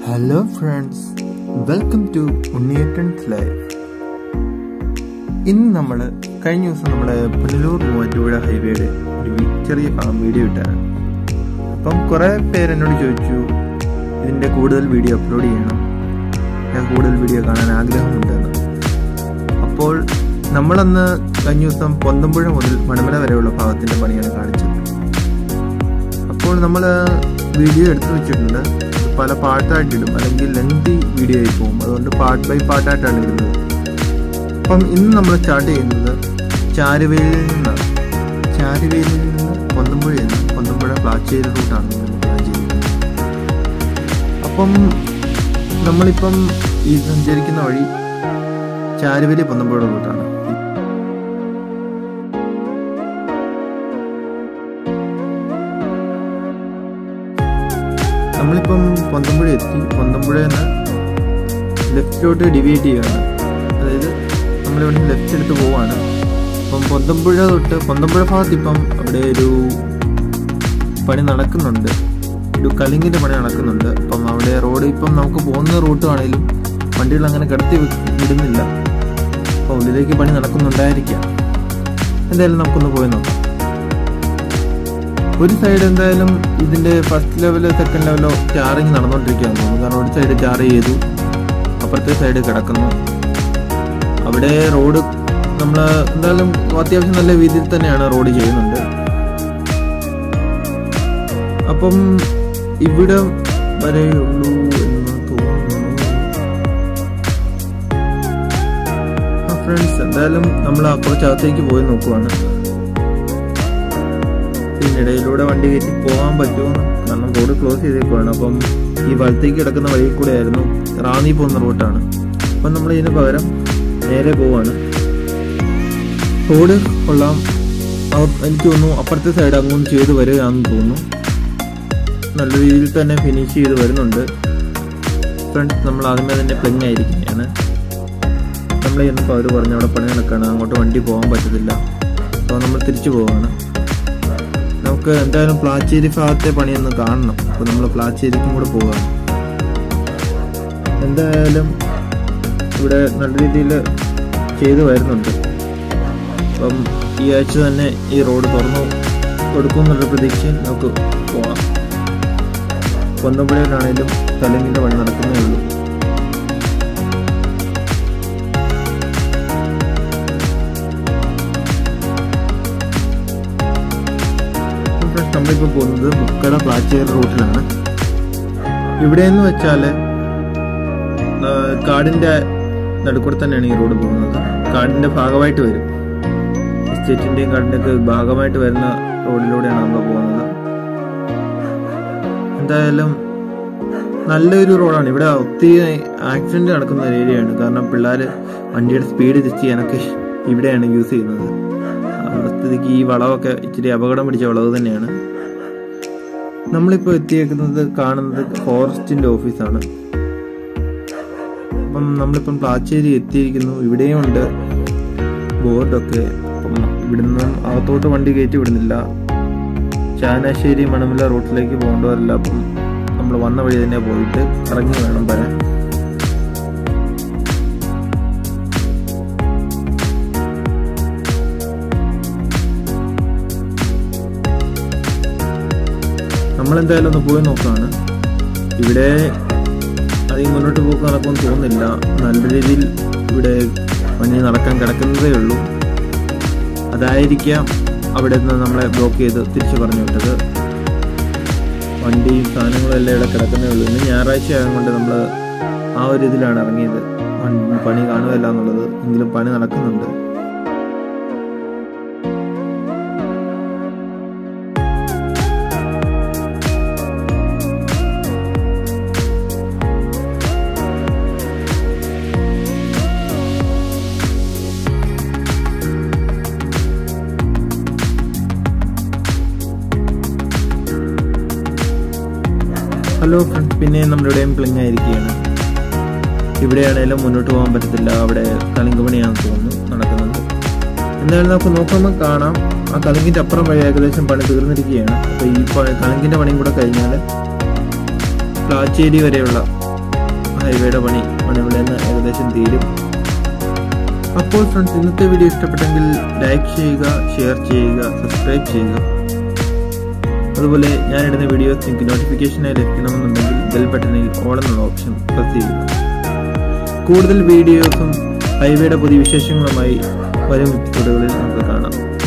hello friends welcome to ഉണ്ണിയേട്ടൻസ് life ഇന്ന് നമ്മൾ കഴിഞ്ഞ ദിവസം നമ്മുടെ പുനലൂർ മൂവാറ്റുപുഴ ഹൈവേയുടെ ഒരു വി- ചെറിയ ഫാം വീഡിയോ ഇട്ടാണ് അപ്പം കുറേ പേര് എന്നോട് ചോദിച്ചു ഇതിൻ്റെ കൂടുതൽ വീഡിയോ അപ്ലോഡ് ചെയ്യണം ഞാൻ കൂടുതൽ വീഡിയോ കാണാൻ ആഗ്രഹമുണ്ടെന്ന് അപ്പോൾ നമ്മളന്ന് കഴിഞ്ഞ ദിവസം പൊന്തമ്പുഴ മുതൽ മണമല വരെയുള്ള ഭാഗത്തിൻ്റെ പണിയാണ് കാണിച്ചത് അപ്പോൾ നമ്മൾ വീഡിയോ എടുത്തു വെച്ചിട്ടുണ്ട് പല പാട്ടായിട്ടിടും അല്ലെങ്കിൽ ലെങ്തി വീഡിയോ ആയി പോകും അതുകൊണ്ട് പാർട്ട് ബൈ പാർട്ടായിട്ടാണ് ഇടുന്നത് അപ്പം ഇന്ന് നമ്മൾ സ്റ്റാർട്ട് ചെയ്യുന്നത് ചാരുവേലിൽ നിന്നാണ് ചാരുവേലിൽ നിന്ന് പൊന്തമ്പുഴയിൽ നിന്ന് പൊന്തമ്പുഴ പ്ലാച്ചേരി റൂട്ടാണ് നമ്മൾ പ്ലാൻ ചെയ്യുന്നത് അപ്പം നമ്മളിപ്പം ഈ സഞ്ചരിക്കുന്ന വഴി ചാരുവേലി പൊന്തമ്പുഴ റൂട്ടാണ് നമ്മളിപ്പം പൊന്തമ്പുഴ എത്തി പൊന്തമ്പുഴയിൽ നിന്ന് ലെഫ്റ്റിലോട്ട് ഡിവൈഡ് ചെയ്യുകയാണ് അതായത് നമ്മളിവിടെ ലെഫ്റ്റ് എടുത്ത് പോവാണ് അപ്പം പൊന്തമ്പുഴ തൊട്ട് പൊന്തമ്പുഴ ഭാഗത്ത് ഇപ്പം അവിടെ ഒരു പണി നടക്കുന്നുണ്ട് ഒരു കലിങ്ങിൻ്റെ പണി നടക്കുന്നുണ്ട് അപ്പം അവിടെ റോഡ് ഇപ്പം നമുക്ക് പോകുന്ന റൂട്ട് ആണെങ്കിലും വണ്ടികൾ അങ്ങനെ കിടത്തി വി- വിടുന്നില്ല അപ്പം ഉള്ളിലേക്ക് പണി നടക്കുന്നുണ്ടായിരിക്കാം എന്തായാലും നമുക്കൊന്ന് പോയി നോക്കാം ഒരു സൈഡ് എന്തായാലും ഇതിന്റെ ഫസ്റ്റ് ലെവലോ സെക്കൻഡ് ലെവലോ ചാറിങ് നടന്നുകൊണ്ടിരിക്കുകയാണ് തോന്നുന്നു കാരണം ഒരു സൈഡ് ചാർ ചെയ്തു അപ്പുറത്തെ സൈഡ് കിടക്കുന്നു അവിടെ റോഡ് നമ്മൾ എന്തായാലും അത്യാവശ്യം നല്ല രീതിയിൽ തന്നെയാണ് റോഡ് ചെയ്യുന്നുണ്ട് അപ്പം ഇവിടെ വരെയുള്ളൂ എന്ന് തോന്നുന്നു ആ ഫ്രണ്ട്സ് എന്തായാലും നമ്മൾ കുറച്ച് അകത്തേക്ക് പോയി നോക്കുവാണ് ഇതിനിടയിലൂടെ വണ്ടി കയറ്റി പോകാൻ പറ്റുമോ കാരണം റോഡ് ക്ലോസ് ചെയ്തേക്കുവാണ് അപ്പം ഈ വലത്തേക്ക് കിടക്കുന്ന വഴി കൂടെ ആയിരുന്നു റാന്നി പോകുന്ന റൂട്ടാണ് അപ്പം നമ്മൾ ഇതിന് പകരം നേരെ പോവാണ് റോഡ് കൊള്ളാം അവ- എനിക്ക് തോന്നുന്നു അപ്പുറത്തെ സൈഡ് അങ്ങോട്ട് ചെയ്ത് വരികയാണെന്ന് തോന്നുന്നു നല്ല രീതിയിൽ തന്നെ ഫിനിഷ് ചെയ്ത് വരുന്നുണ്ട് ഫ്രണ്ട്സ് നമ്മൾ ആദ്യമേ തന്നെ പ്ലെങ് ആയിരിക്കുകയാണ് നമ്മൾ ചെന്നപ്പോൾ അവർ പറഞ്ഞു അവിടെ പണി നടക്കുകയാണ് അങ്ങോട്ട് വണ്ടി പോകാൻ പറ്റത്തില്ല അപ്പോൾ നമ്മൾ തിരിച്ചു പോവുകയാണ് നമുക്ക് എന്തായാലും പ്ലാച്ചേരി ഭാഗത്തെ പണിയൊന്ന് കാണണം അപ്പോൾ നമ്മൾ പ്ലാച്ചേരിക്കും കൂടെ പോകാം എന്തായാലും ഇവിടെ നല്ല രീതിയിൽ ചെയ്തു വരുന്നുണ്ട് അപ്പം ഈ ആഴ്ച തന്നെ ഈ റോഡ് തുറന്നു കൊടുക്കുമെന്നുള്ള പ്രതീക്ഷയിൽ നമുക്ക് പോകാം പൊന്നമ്പുഴയിലാണേലും കലിങ്ങിൻ്റെ പണി നടക്കുന്നേ ഉള്ളൂ ഫ്രണ്ട്സ് നമ്മളിപ്പോൾ പോകുന്നത് മുക്കട പ്ലാച്ചേരി റൂട്ടിലാണ് ഇവിടെ എന്ന് വെച്ചാൽ കാടിന്റെ നടുക്കൂടെ തന്നെയാണ് ഈ റോഡ് പോകുന്നത് കാടിന്റെ ഭാഗമായിട്ട് വരും എസ്റ്റേറ്റിന്റെയും കാടിന്റെ ഒക്കെ ഭാഗമായിട്ട് വരുന്ന റോഡിലൂടെയാണ് നമ്മൾ പോകുന്നത് എന്തായാലും നല്ലൊരു റോഡാണ് ഇവിടെ ഒത്തിരി ആക്സിഡന്റ് നടക്കുന്ന ഒരു ഏരിയയാണ് കാരണം പിള്ളേർ വണ്ടിയുടെ സ്പീഡ് ജസ്റ്റ് ചെയ്യാനൊക്കെ ഇവിടെയാണ് യൂസ് ചെയ്യുന്നത് ആ സ്ഥിതിക്ക് ഈ വളവൊക്കെ ഇച്ചിരി അപകടം പിടിച്ച വളവ് തന്നെയാണ് നമ്മളിപ്പോൾ എത്തിയേക്കുന്നത് കാണുന്നത് ഫോറസ്റ്റിന്റെ ഓഫീസാണ് അപ്പം നമ്മളിപ്പം പ്ലാച്ചേരി എത്തിയിരിക്കുന്നു ഇവിടെയും ഉണ്ട് ബോർഡൊക്കെ അപ്പം ഇവിടുന്ന് അകത്തോട്ട് വണ്ടി കയറ്റി വിടുന്നില്ല ചാനാശ്ശേരി മണമല റൂട്ടിലേക്ക് പോകേണ്ടവരല്ല അപ്പം നമ്മൾ വന്ന വഴി തന്നെ പോയിട്ട് ഇറങ്ങി വേണം വരാൻ നമ്മളെന്തായാലും ഒന്ന് പോയി നോക്കുകയാണ് ഇവിടെ അധികം മുന്നോട്ട് പോക്ക് നടക്കുമെന്ന് തോന്നുന്നില്ല നല്ല രീതിയിൽ ഇവിടെ പണി നടക്കാൻ കിടക്കുന്നതേ ഉള്ളൂ അതായിരിക്കാം അവിടെ നിന്ന് നമ്മളെ ബ്ലോക്ക് ചെയ്ത് തിരിച്ചു പറഞ്ഞു വിട്ടത് വണ്ടിയും സാധനങ്ങളും എല്ലാം ഇവിടെ കിടക്കുന്നേ ഉള്ളൂ ഇന്ന് ഞായറാഴ്ച ആയതുകൊണ്ട് നമ്മൾ ആ ഒരു ഇതിലാണ് ഇറങ്ങിയത് വൺ- പണി കാണുകയല്ല എന്നുള്ളത് എങ്കിലും പണി നടക്കുന്നുണ്ട് ഹലോ ഫ്രണ്ട്സ് പിന്നെ നമ്മളിവിടെയും പ്ലിങ് ആയിരിക്കുകയാണ് ഇവിടെയാണേലും മുന്നോട്ട് പോകാൻ പറ്റത്തില്ല അവിടെ കലിങ്ക് പണിയാണെന്ന് തോന്നുന്നു നടക്കുന്നത് എന്തായാലും നമുക്ക് നോക്കുമ്പോൾ കാണാം ആ കലിങ്കിന്റെ അപ്പുറം വഴി ഏകദേശം പണി തീർന്നിരിക്കുകയാണ് അപ്പോൾ ഈ പ- കലിങ്കിന്റെ പണിയും കൂടെ കഴിഞ്ഞാൽ പ്ലാച്ചേരി വരെയുള്ള ഹൈവേയുടെ പണി മണിവിളയെന്ന് ഏകദേശം തീരും അപ്പോൾ ഫ്രണ്ട്സ് ഇന്നത്തെ വീഡിയോ ഇഷ്ടപ്പെട്ടെങ്കിൽ ലൈക്ക് ചെയ്യുക ഷെയർ ചെയ്യുക സബ്സ്ക്രൈബ് ചെയ്യുക അതുപോലെ ഞാനിടുന്ന വീഡിയോസ് നിങ്ങൾക്ക് നോട്ടിഫിക്കേഷനായി ലഭിക്കണമെന്നുണ്ടെങ്കിൽ ബെൽ ബട്ടണിൽ ഓൾ എന്നുള്ള ഓപ്ഷൻ പ്രസ് ചെയ്യുക കൂടുതൽ വീഡിയോസും ഹൈവേയുടെ പുതിയ വിശേഷങ്ങളുമായി വരും എപ്പിസോഡുകളിൽ നമുക്ക് കാണാം